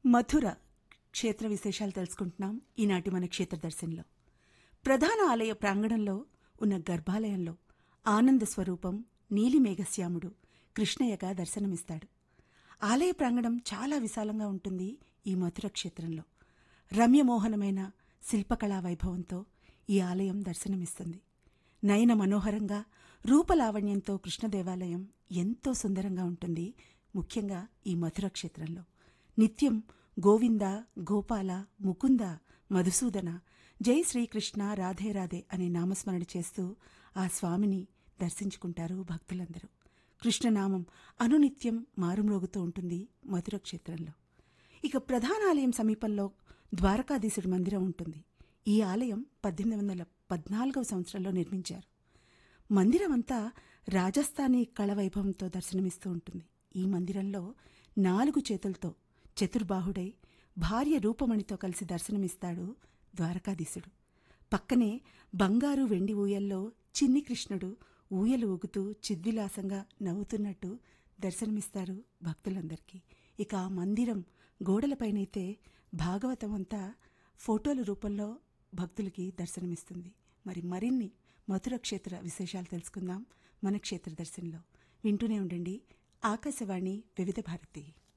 మథుర క్షేత్ర విశేషాలు తెలుసుకుంటున్నాం ఈనాటి మన క్షేత్ర దర్శనంలో ప్రధాన ఆలయ ప్రాంగణంలో ఉన్న గర్భాలయంలో ఆనంద స్వరూపం నీలిమేఘశ్యాముడు కృష్ణయ్యగా దర్శనమిస్తాడు ఆలయ ప్రాంగణం చాలా విశాలంగా ఉంటుంది ఈ మథుర క్షేత్రంలో రమ్యమోహనమైన శిల్పకళా వైభవంతో ఈ ఆలయం దర్శనమిస్తుంది నయన మనోహరంగా రూపలావణ్యంతో కృష్ణ దేవాలయం ఎంతో సుందరంగా ఉంటుంది ముఖ్యంగా ఈ మధుర క్షేత్రంలో నిత్యం గోవింద గోపాల ముకుంద మధుసూదన జై శ్రీకృష్ణ రాధే రాధే అనే నామస్మరణ చేస్తూ ఆ స్వామిని దర్శించుకుంటారు భక్తులందరూ కృష్ణనామం అనునిత్యం మారుమ్రోగుతూ ఉంటుంది మధుర క్షేత్రంలో ఇక ప్రధాన ఆలయం సమీపంలో ద్వారకాధీశుడి మందిరం ఉంటుంది ఈ ఆలయం పద్దెనిమిది వందల పద్నాలుగవ సంవత్సరంలో నిర్మించారు మందిరం అంతా రాజస్థానీ కళ వైభవంతో దర్శనమిస్తూ ఉంటుంది ఈ మందిరంలో నాలుగు చేతులతో చతుర్బాహుడై భార్య రూపమణితో కలిసి దర్శనమిస్తాడు ద్వారకాధీశుడు పక్కనే బంగారు వెండి ఊయల్లో చిన్ని కృష్ణుడు ఊయలు ఊగుతూ చిద్విలాసంగా నవ్వుతున్నట్టు దర్శనమిస్తారు భక్తులందరికీ ఇక ఆ మందిరం గోడలపైనైతే భాగవతం అంతా ఫోటోల రూపంలో భక్తులకి దర్శనమిస్తుంది మరి మరిన్ని మధుర క్షేత్ర విశేషాలు తెలుసుకుందాం మన క్షేత్ర దర్శనంలో వింటూనే ఉండండి ఆకాశవాణి వివిధ భారతి